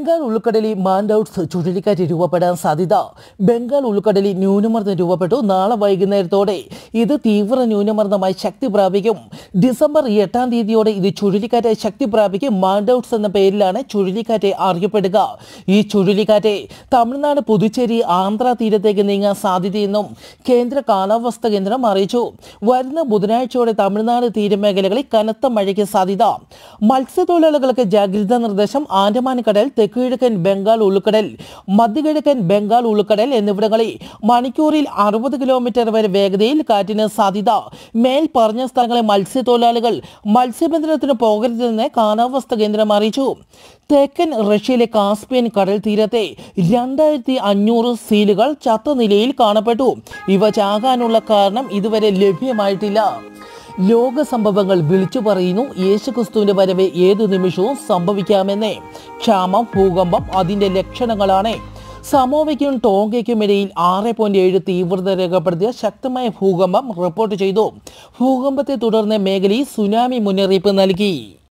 ബംഗാൾ ഉൾക്കടലിൽ മാൻഡൌട്ട്സ് ചുഴലിക്കാറ്റ് രൂപപ്പെടാൻ സാധ്യത ബംഗാൾ ഉൾക്കടലിൽ ന്യൂനമർദ്ദം രൂപപ്പെട്ടു നാളെ വൈകുന്നേരത്തോടെ ഇത് തീവ്ര ന്യൂനമർദ്ദമായി ശക്തി പ്രാപിക്കും ഡിസംബർ എട്ടാം തീയതിയോടെ ഇത് ചുഴലിക്കാറ്റായി ശക്തി പ്രാപിക്കും മാൻഡൌട്ട്സ് എന്ന പേരിലാണ് ചുഴലിക്കാറ്റ് അറിയപ്പെടുക ഈ ചുഴലിക്കാറ്റ് തമിഴ്നാട് പുതുച്ചേരി ആന്ധ്ര തീരത്തേക്ക് നീങ്ങാൻ സാധ്യതയെന്നും കേന്ദ്ര കാലാവസ്ഥാ കേന്ദ്രം അറിയിച്ചു വരുന്ന ബുധനാഴ്ചയോടെ തമിഴ്നാട് തീരമേഖലകളിൽ കനത്ത മഴയ്ക്ക് സാധ്യത മത്സ്യത്തൊഴിലാളികൾക്ക് ജാഗ്രതാ നിർദ്ദേശം ആൻഡമാൻ കടൽ തെക്കുകിഴക്കൻ ബംഗാൾ ഉൾക്കടൽ മധ്യകിഴക്കൻ ബംഗാൾ ഉൾക്കടൽ എന്നിവിടങ്ങളിൽ മണിക്കൂറിൽ അറുപത് കിലോമീറ്റർ വരെ വേഗതയിൽ കാറ്റിന് സാധ്യത മേൽ പറഞ്ഞ സ്ഥലങ്ങളിൽ മത്സ്യത്തൊഴിലാളികൾ മത്സ്യബന്ധനത്തിന് പോകരുതെന്ന് കാലാവസ്ഥാ കേന്ദ്രം അറിയിച്ചു തെക്കൻ റഷ്യയിലെ കാസ്പിയൻ കടൽ തീരത്തെ രണ്ടായിരത്തി അഞ്ഞൂറ് സീലുകൾ ചത്ത നിലയിൽ കാണപ്പെട്ടു ഇവ ചാകാനുള്ള കാരണം ഇതുവരെ ലഭ്യമായിട്ടില്ല ലോക സംഭവങ്ങൾ വിളിച്ചു പറയുന്നു യേശുക്രിസ്തുവിന്റെ വരവ് ഏതു നിമിഷവും സംഭവിക്കാമെന്നേ ക്ഷാമം ഭൂകമ്പം അതിന്റെ ലക്ഷണങ്ങളാണ് സമോവയ്ക്കും ടോങ്കയ്ക്കും ഇടയിൽ ആറ് പോയിന്റ് ഏഴ് തീവ്രത രേഖപ്പെടുത്തിയ ശക്തമായ ഭൂകമ്പം റിപ്പോർട്ട് ചെയ്തു ഭൂകമ്പത്തെ തുടർന്ന് മേഖലയിൽ സുനാമി മുന്നറിയിപ്പ് നൽകി